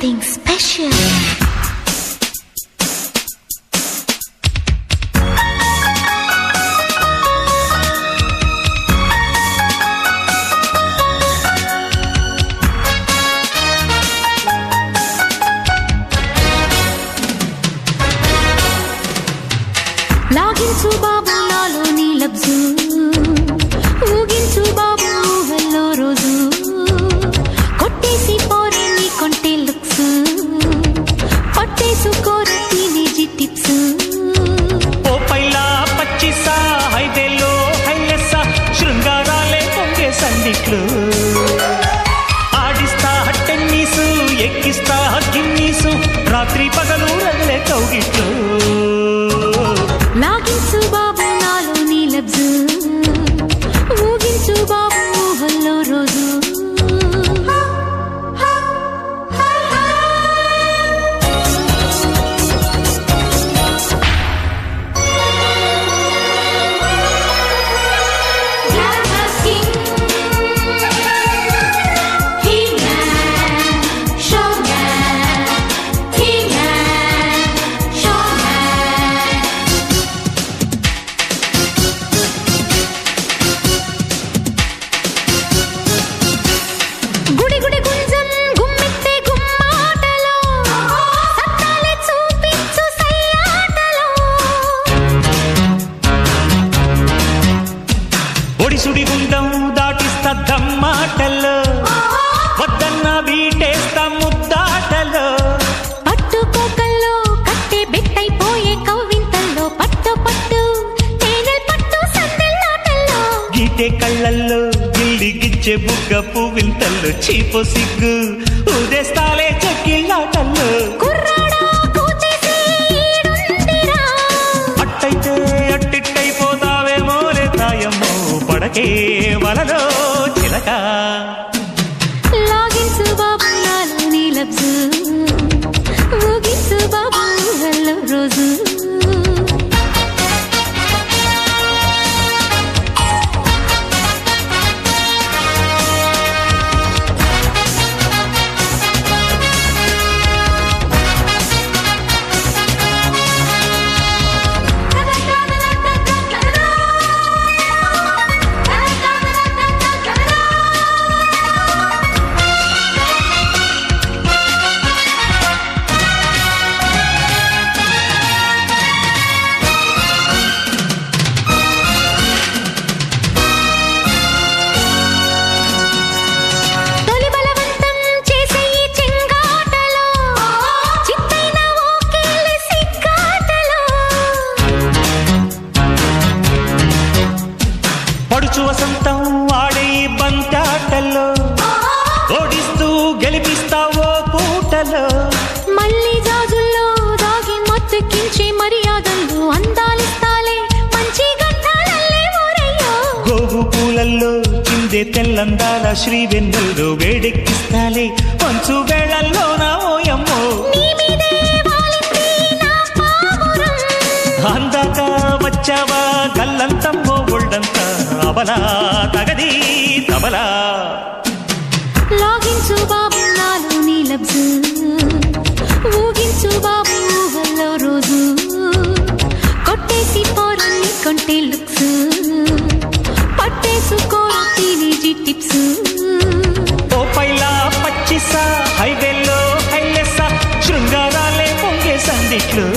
something special లాగించు బాబు నాలో నీ లబ్జు ఊగించు బాబు ఊహల్లో రోజు కొట్టేసి పోరే నీ కొంటే లుక్స్ పట్టేసుకోరే టీనేజీ టిప్స్ ఓ పైలా పచ్చిసా హైవేలో హైలెస్సా శృంగారాలే పొంగే సందిట్లు ఆడిస్తా టెన్నిసు ఎక్కిస్తా గిన్నీసు రాత్రి పగలు రగలే కౌగిట్లు లాగించు బాబు నాలో నీ లబ్జు ఊగించు బాబు ఊహల్లో రోజు గుడి గుడి గుంజం గుమ్మెత్తే గుమ్మాటలో సత్తాలే చూపించు సయ్యాటలో ఒడిసుడి గుండం దాటిస్తా దమ్మాటల్లో వద్దన్న బీటేస్తా ముద్దాటలో పట్టుకోకల్లో కట్టే బెట్టైపోయే కవ్వింతల్లో పట్టు పట్టు తేనె పట్టు సందెల్లాటల్లో గీటే కళ్ళల్లో గిల్లి గిచ్చే బుగ్గ పువ్వింతల్లో చీపు సిగ్గు ఊదేస్తాలే చెక్కిళ్ళాటల్లో కుర్రాడా కూచేసి ఈడుందిరా అట్టయితే అట్టిట్టయిపోతావేమో రే తాయమ్మో పడకే వలలో చిలక లాగించు బాబు నాలో నీ లబ్జు ఊగించు బాబు హల్లో రోజు తొలి బలవంతం చేసే ఈ చెంగాటలో చిత్తైన ఓకేలే సిక్కాటలో పడుచు వసంతం ఆడే ఈ బంతాటల్లో ఓడిస్తూ గెలిపిస్తావో పూటలో మళ్ళీ జాజుల్లో దాగి మత్తెక్కించే మర్యాదల్లో అందాలిస్తాలే మంచి గంధాలల్లే ఊరయ్యో గోగు పూలల్లో చిందే తెల్లందాల శ్రీ వెన్నెల్లో వేడెక్కిస్తాలే మంచు వేళల్లో నా ఓయమ్మో నీ మీదే వాలింది నా పావురం అందాక వచ్చావా గల్లంతమ్మో ఒళ్ళంతా అవలా తగది తబలా లాగించు బాబు నాలో నీ లబ్జు ఊగించు బాబు ఊహల్లో రోజు కొట్టేసి పోరన్ని కొంటే లుక్స్ పట్టేసుకోరా టీనేజీ టిప్స్ ఓ పైలా పచ్చిసా హైవేల్లో హైలెస్సా శృంగారాలే పొంగే సందిట్లు